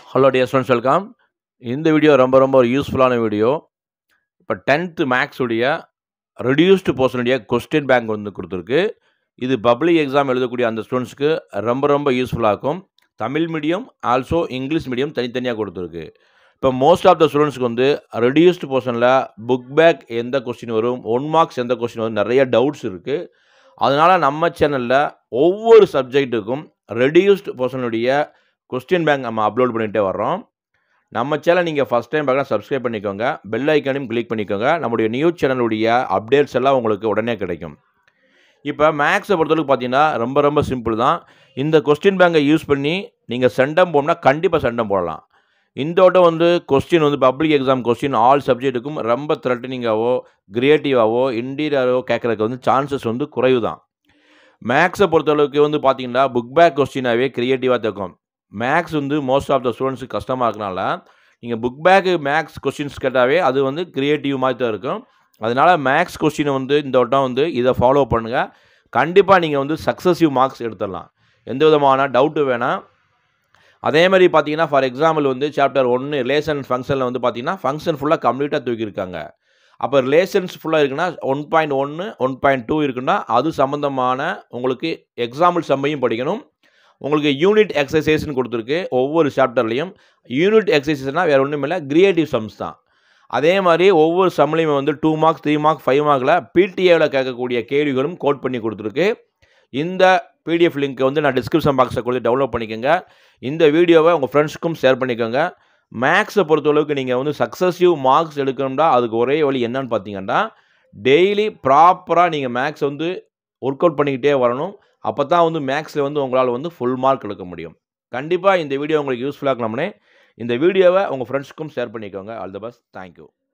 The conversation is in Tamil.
ஹலோ டியர் ஸ்டூடெண்ட்ஸ் வெல்கம் இந்த வீடியோ ரொம்ப ரொம்ப ஒரு யூஸ்ஃபுல்லான வீடியோ இப்போ டென்த்து மேக்ஸ் உடைய ரெடியூஸ்டு போர்ஷனுடைய கொஸ்டின் பேங்க் வந்து கொடுத்துருக்கு இது பப்ளிக் எக்ஸாம் எழுதக்கூடிய அந்த ஸ்டூடெண்ட்ஸ்க்கு ரொம்ப ரொம்ப யூஸ்ஃபுல்லாக இருக்கும் Tamil medium also English medium தனித்தனியாக கொடுத்துருக்கு இப்போ மோஸ்ட் ஆஃப் த ஸ்டூடெண்ட்ஸ்க்கு வந்து ரெடியூஸ்டு போர்ஷனில் புக் பேக் எந்த கொஸ்டின் வரும் ஒன் மார்க்ஸ் எந்த கொஸ்டின் வரும் நிறைய டவுட்ஸ் இருக்குது அதனால் நம்ம சேனலில் ஒவ்வொரு சப்ஜெக்ட்டுக்கும் ரெடியூஸ்டு போர்ஷனுடைய கொஸ்டின் பேங்க் நம்ம அப்லோட் பண்ணிகிட்டே வர்றோம் நம்ம சேனல் நீங்கள் ஃபஸ்ட் டைம் பார்க்கலாம் சப்ஸ்கிரைப் பண்ணிக்கோங்க பெல் ஐக்கானையும் கிளிக் பண்ணிக்கோங்க நம்முடைய நியூஸ் சேனலுடைய அப்டேட்ஸ் எல்லாம் உங்களுக்கு உடனே கிடைக்கும் இப்போ மேக்ஸை பொறுத்தளவுக்கு பார்த்தீங்கன்னா ரொம்ப ரொம்ப சிம்பிள் தான் இந்த கொஸ்டின் பேங்கை யூஸ் பண்ணி நீங்கள் செண்டம் போடணும்னா கண்டிப்பாக செண்டம் போடலாம் இந்த வட்டம் வந்து கொஸ்டின் வந்து பப்ளிக் எக்ஸாம் கொஸ்டின் ஆல் சப்ஜெக்ட்டுக்கும் ரொம்ப த்ரெட்டனிங்காவோ கிரியேட்டிவாவோ இன்டீரியராகவோ கேட்குறதுக்கு வந்து சான்சஸ் வந்து குறைவு தான் மேக்ஸை பொறுத்தளவுக்கு வந்து பார்த்தீங்கன்னா புக் பேக் கொஸ்டினாகவே க்ரியேட்டிவாக தேக்கும் மேக்ஸ் வந்து மோஸ்ட் ஆஃப் த ஸ்டூடெண்ட்ஸுக்கு கஷ்டமாக இருக்கனால நீங்கள் புக் பேக்கு மேக்ஸ் கொஸ்டின்ஸ் கேட்டாவே அது வந்து க்ரியேட்டிவ் மாதிரி தான் இருக்கும் அதனால் மேக்ஸ் கொஸ்டினை வந்து இந்த வட்டம் வந்து இதை ஃபாலோ பண்ணுங்கள் கண்டிப்பாக நீங்கள் வந்து சக்ஸஸிவ் மார்க்ஸ் எடுத்துடலாம் எந்த விதமான டவுட்டு வேணாம் அதே மாதிரி பார்த்தீங்கன்னா ஃபார் எக்ஸாம்பிள் வந்து சாப்டர் ஒன்று ரிலேஷன் ஃபங்க்ஷனில் வந்து பார்த்தீங்கன்னா ஃபங்க்ஷன் ஃபுல்லாக கம்ப்ளீட்டாக தூக்கியிருக்காங்க அப்போ ரிலேஷன்ஸ் ஃபுல்லாக இருக்குன்னா ஒன் பாயிண்ட் ஒன்று ஒன் பாயிண்ட் டூ இருக்குன்னா அது சம்மந்தமான உங்களுக்கு எக்ஸாம்பிள் சம்மையும் படிக்கணும் உங்களுக்கு யூனிட் எக்ஸசைஸ்னு கொடுத்துருக்கு ஒவ்வொரு சாப்டர்லேயும் யூனிட் எக்ஸசைஸ்னால் வேறு ஒன்றும் இல்லை கிரியேட்டிவ் சம்ஸ் தான் அதே மாதிரி ஒவ்வொரு சம்லையுமே வந்து two marks three mark five மார்க்கில் பிடிஏவில் கேட்கக்கூடிய கேள்விகளும் கோட் பண்ணி கொடுத்துருக்கு இந்த பிடிஎஃப் லிங்க்கை வந்து நான் டிஸ்கிரிப்ஷன் பாக்ஸை கொடுத்து டவுன்லோட் பண்ணிக்கோங்க இந்த வீடியோவை உங்கள் ஃப்ரெண்ட்ஸுக்கும் ஷேர் பண்ணிக்கோங்க மேக்ஸை பொறுத்தளவுக்கு நீங்கள் வந்து சக்ஸஸிவ் மார்க்ஸ் எடுக்கணும்னா அதுக்கு ஒரே வழி என்னன்னு பார்த்தீங்கன்னா டெய்லி ப்ராப்பராக நீங்கள் மேக்ஸ் வந்து ஒர்க் அவுட் பண்ணிக்கிட்டே வரணும் அப்போ தான் வந்து மேக்ஸில் வந்து உங்களால் வந்து ஃபுல் மார்க் எடுக்க முடியும் கண்டிப்பாக இந்த வீடியோ உங்களுக்கு யூஸ்ஃபுல்லாக இருக்கணும்னே இந்த வீடியோவை உங்கள் ஃப்ரெண்ட்ஸுக்கும் ஷேர் பண்ணிக்கோங்க ஆல் த பெஸ்ட் தேங்க்யூ